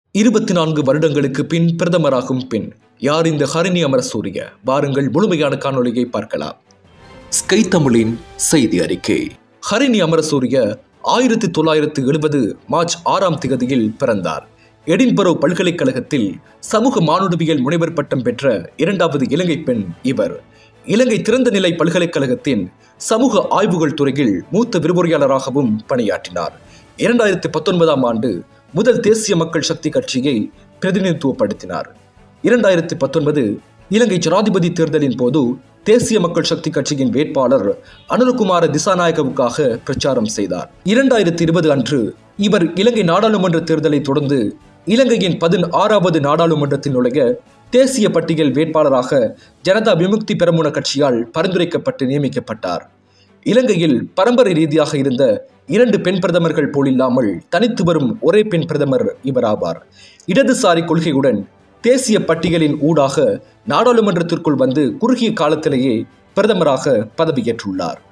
இருபத்தி நான்கு வருடங்களுக்கு பின் பிரதமராகும் பெண் யார் இந்த ஹரிணி அமரசூரிய வாருங்கள் முழுமையான காணொளியை பார்க்கலாம் ஸ்கை தமிழின் செய்தி அறிக்கை ஹரிணி அமரசூரிய ஆயிரத்தி தொள்ளாயிரத்து எழுபது மார்ச் ஆறாம் திகதியில் பிறந்தார் எடின்பரோ பல்கலைக்கழகத்தில் சமூக மானுடவியல் முனைவர் பட்டம் பெற்ற இரண்டாவது இலங்கை பெண் இவர் இலங்கை திறந்த நிலை பல்கலைக்கழகத்தின் சமூக ஆய்வுகள் துறையில் மூத்த விரிவுரையாளராகவும் பணியாற்றினார் இரண்டாயிரத்தி பத்தொன்பதாம் ஆண்டு முதல் தேசிய மக்கள் சக்தி கட்சியை பிரதிநிதித்துவப்படுத்தினார் இரண்டாயிரத்தி பத்தொன்பது இலங்கை ஜனாதிபதி தேர்தலின் போது தேசிய மக்கள் சக்தி கட்சியின் வேட்பாளர் அனுரகுமார திசாநாயகவுக்காக பிரச்சாரம் செய்தார் இரண்டாயிரத்தி இருபது அன்று இவர் இலங்கை நாடாளுமன்ற தேர்தலை தொடர்ந்து இலங்கையின் பதினாறாவது நாடாளுமன்றத்தில் நுழைய தேசிய பட்டியல் வேட்பாளராக ஜனதா விமுக்தி பெரமுன கட்சியால் பரிந்துரைக்கப்பட்டு நியமிக்கப்பட்டார் இலங்கையில் பரம்பரை ரீதியாக இருந்த இரண்டு பெண் பிரதமர்கள் போலில்லாமல் தனித்து வரும் ஒரே பெண் பிரதமர் இவர் ஆவார் இடதுசாரி கொள்கையுடன் தேசிய பட்டியலின் ஊடாக நாடாளுமன்றத்திற்குள் வந்து குறுகிய காலத்திலேயே பிரதமராக பதவியேற்றுள்ளார்